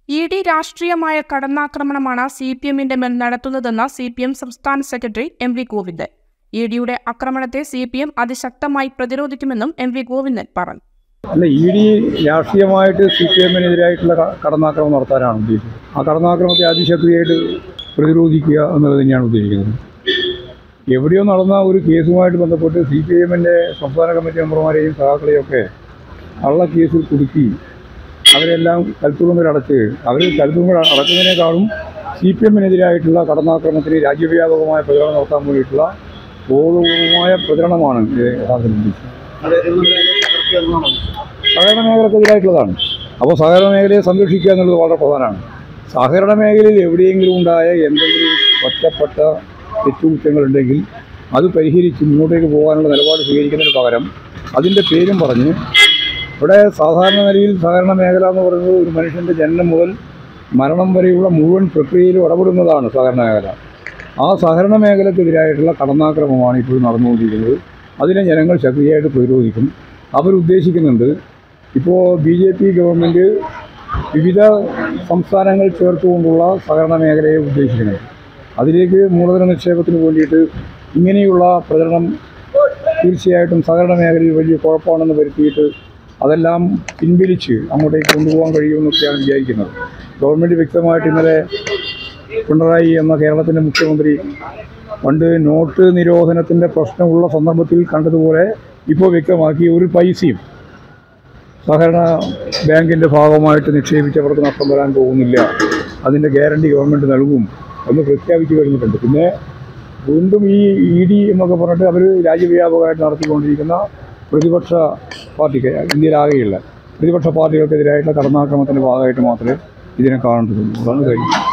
E D രാഷ്ട്രീയമായ കടന്നാക്രമണമാണ് C P എമ്മിന്റെ മേൽ നടത്തുന്നതെന്ന് സി പി എം സംസ്ഥാന secretary M V Govindan E ഡിയുടെ ആക്രമണത്തെ സി പി എം അതിശക്തമായി പ്രതിരോധിക്കുമെന്നും എം വി ഗോവിന്ദൻ പറഞ്ഞു അല്ല ഇ ഡി രാഷ്ട്രീയമായിട്ട് സി പി എമ്മിനെതിരായിട്ടുള്ള ക- കടന്നാക്രമണം നടത്താനാണ് ഉദ്ദേശിച്ചത് ആ കടന്നാക്രമണത്തെ അതിശക്തിയായിട്ട് പ്രതിരോധിക്കുക എന്നുള്ളത് തന്നെയാണ് ഉദ്ദേശിക്കുന്നത് എവിടെയോ നടന്ന ഒരു കേസുമായിട്ട് ബന്ധപ്പെട്ട് സി പി എമ്മിൻ്റെ സംസ്ഥാന കമ്മിറ്റി മെമ്പർമാരെയും സഹാക്കളെയും ഒക്കെ കള്ള കേസിൽ കുടുക്കി അവരെല്ലാം കൽത്തുറുമ്പിൽ അടച്ച് അവർ കൽത്തുറുമ്പിൽ അടക്കുന്നതിനേക്കാളും സി പി എമ്മിനെതിരായിട്ടുള്ള കടന്നാക്രമണത്തിന് രാജ്യവ്യാപകമായ പ്രചരണം നടത്താൻ വേണ്ടിയിട്ടുള്ള ബോധപൂർവമായ പ്രചരണമാണ് ഇത് യഥാർത്ഥത്തിൽ ഉദ്ദേശിച്ചത് സഹകരണ മേഖലക്കെതിരായിട്ടുള്ളതാണ് അപ്പോൾ സഹകരണ മേഖലയെ സംരക്ഷിക്കുക എന്നുള്ളത് വളരെ പ്രധാനമാണ് സഹകരണ മേഖലയിൽ എവിടെയെങ്കിലും ഉണ്ടായ എന്തെങ്കിലും ഒറ്റപ്പെട്ട തെറ്റുകുറ്റങ്ങളുണ്ടെങ്കിൽ അത് പരിഹരിച്ച് മുന്നോട്ടേക്ക് പോകാനുള്ള നിലപാട് സ്വീകരിക്കുന്നതിന് പകരം അതിൻ്റെ പേരും പറഞ്ഞ് ഇവിടെ സാധാരണ നിലയിൽ സഹകരണ മേഖല എന്ന് പറയുന്നത് ഒരു മനുഷ്യൻ്റെ ജനനം മുതൽ മരണം വരെയുള്ള മുഴുവൻ പ്രക്രിയയിലും ഇടപെടുന്നതാണ് സഹകരണ മേഖല ആ സഹകരണ മേഖലക്കെതിരായിട്ടുള്ള കടന്നാക്രമമാണ് ഇപ്പോൾ നടന്നുകൊണ്ടിരിക്കുന്നത് അതിനെ ജനങ്ങൾ ശക്തിയായിട്ട് പ്രതിരോധിക്കും അവരുദ്ദേശിക്കുന്നുണ്ട് ഇപ്പോൾ ബി ജെ പി ഗവൺമെൻറ് വിവിധ സംസ്ഥാനങ്ങൾ ചേർത്തുകൊണ്ടുള്ള സഹകരണ മേഖലയെ ഉദ്ദേശിക്കുന്നത് അതിലേക്ക് മൂലധന നിക്ഷേപത്തിന് വേണ്ടിയിട്ട് ഇങ്ങനെയുള്ള പ്രചരണം തീർച്ചയായിട്ടും സഹകരണ മേഖലയിൽ വലിയ കുഴപ്പമാണെന്ന് വരുത്തിയിട്ട് അതെല്ലാം പിൻവലിച്ച് അങ്ങോട്ടേക്ക് കൊണ്ടുപോകാൻ കഴിയുമെന്നൊക്കെയാണ് വിചാരിക്കുന്നത് ഗവൺമെൻറ് വ്യക്തമായിട്ട് ഇന്നലെ പിണറായി എന്ന കേരളത്തിൻ്റെ മുഖ്യമന്ത്രി പണ്ട് നോട്ട് നിരോധനത്തിൻ്റെ പ്രശ്നമുള്ള സന്ദർഭത്തിൽ കണ്ടതുപോലെ ഇപ്പോൾ വ്യക്തമാക്കി ഒരു പൈസയും സഹകരണ ബാങ്കിൻ്റെ ഭാഗമായിട്ട് നിക്ഷേപിച്ചവർക്ക് നഷ്ടം വരാൻ പോകുന്നില്ല അതിൻ്റെ ഗ്യാരണ്ടി ഗവൺമെൻറ് നൽകും എന്ന് പ്രഖ്യാപിച്ചു കഴിഞ്ഞിട്ടുണ്ട് പിന്നെ വീണ്ടും ഈ ഇ ഡി എന്നൊക്കെ പറഞ്ഞിട്ട് അവർ രാജ്യവ്യാപകമായിട്ട് നടത്തിക്കൊണ്ടിരിക്കുന്ന പ്രതിപക്ഷ പാർട്ടിക്ക് ഇന്ത്യയിലാകെയുള്ള പ്രതിപക്ഷ പാർട്ടികൾക്കെതിരായിട്ടുള്ള കടന്നാക്രമണത്തിൻ്റെ ഭാഗമായിട്ട് മാത്രമേ ഇതിനെ കാണേണ്ടതുള്ളൂ അതാണ് കഴിഞ്ഞത്